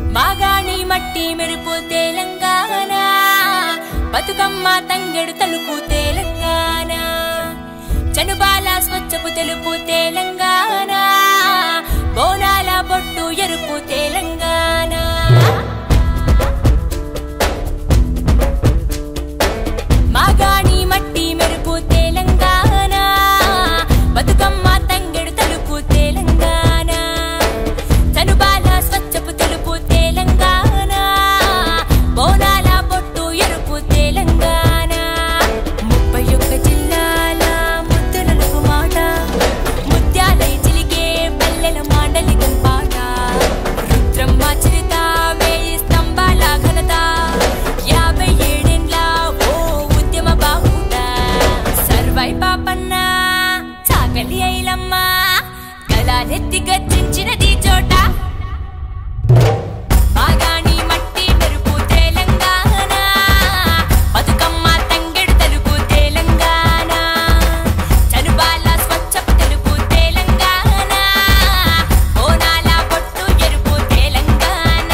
మాగాణి మట్టి మెరుపు తెలంగాణ బతుకమ్మ తంగెడు తలుపు తెలంగాణ చనుబాల స్వచ్ఛపు తెలుపు తెలంగాణ బోనాల బొట్టు ఎరుపు తెలంగాణ మాగాణి మట్టి మెరుపు తెలంగాణ బతుకమ్మ తంగెడు తలుపు తెలంగాణ చనుబాల స్వచ్ఛపు తెలుపు తెలంగాణ బోనాల బొట్టు ఎరుపు తెలంగాణ ముప్పై ఒక్క జిల్లాల ముద్దులకు మాట ముత్యాలై చిలికే పల్లెల మాండలికం పాట రుద్రమ్మ చరిత వేయి స్తంభాల ఘనత యాభై ఏడేండ్ల ఓ ఉద్యమ బాహుట సర్వై పాపన్న చాకలి ఐలమ్మ కళానెత్తి గర్జించినది చోట బాగాణి మట్టి మెరుపు తెలంగాణ బతుకమ్మ తంగెడు తెలుపు తెలంగాణ చనుబాల స్వచ్ఛపు తెలుపు తెలంగాణ ఓనాల పొట్టు ఎరుపు తెలంగాణ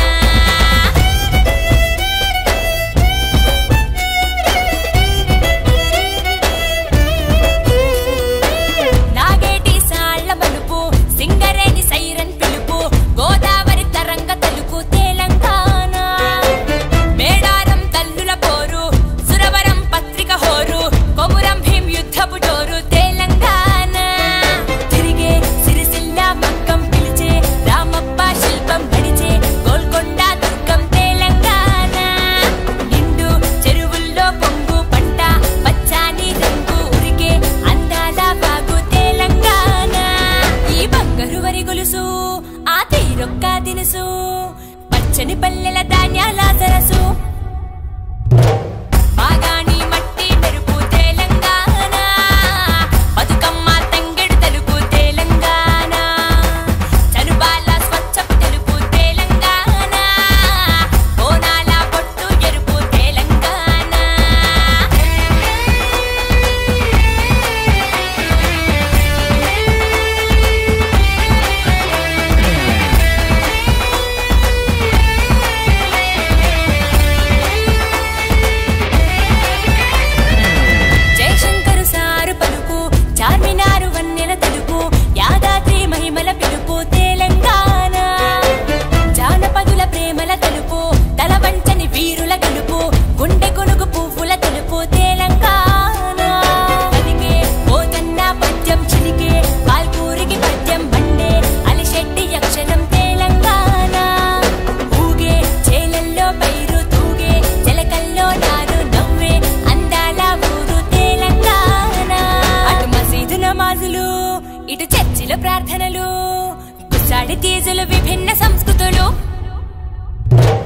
నాగేటి సాళ్ల బలుపు సింగరేణి సైరన్ పిలుపు గోదావరి తరంగ తెలుపు తెలంగాణ మేడారం తల్లుల పోరు సురవరం పత్రిక హోరు కొమురం భీం యుద్ధపు జోరు తెలంగాణ తిరిగే సిరిసిల్ల మక్కం పిలిచే రామప్ప శిల్పం గడిచే గోల్కొండ దుర్గం తెలంగాణ నిండు చెరువుల్లో పొంగు పంట పచ్చాని రంగు ఉరికే అందాల బాగు తెలంగాణ ఈ బంగారు వరి గొలుసు ఆ తీరొక్క దినుసు పచ్చని పల్లెల ధాన్యాల సరసు బాగాణి మట్టి మెరుపు తెలంగాణ బతుకమ్మ తంగెడు తెలుపు తెలంగాణ చనుబాల స్వచ్ఛపు తెలుపు తెలంగాణ బోనాల పొట్టు ఎరుపు తెలంగాణ జయశంకరు సారు పలుకు చార్మినారు వన్నెల తెలుపు యాదాద్రి మహిమల పిలుపు తెలంగాణ జానపదుల ప్రేమల తెలుపు తల వంచని వీరుల గెలుపు గుండె కొనుగు పువ్వుల తెలుపు తెలంగాణ కలిగే పోతన్న పద్యం చిలికే పాల్పూరికి పద్యం బండే అలిశెట్టి అక్షరం తెలంగాణ ఊగే చేలల్లో పైరు తూగే జలకల్లో నారు నవ్వే అందాల ఊరు తెలంగాణ అటు మసీదు నమాజులు ఇటు చర్చిలో ప్రార్థనలు కుసాడి తీజులు విభిన్న సంస్కృతులు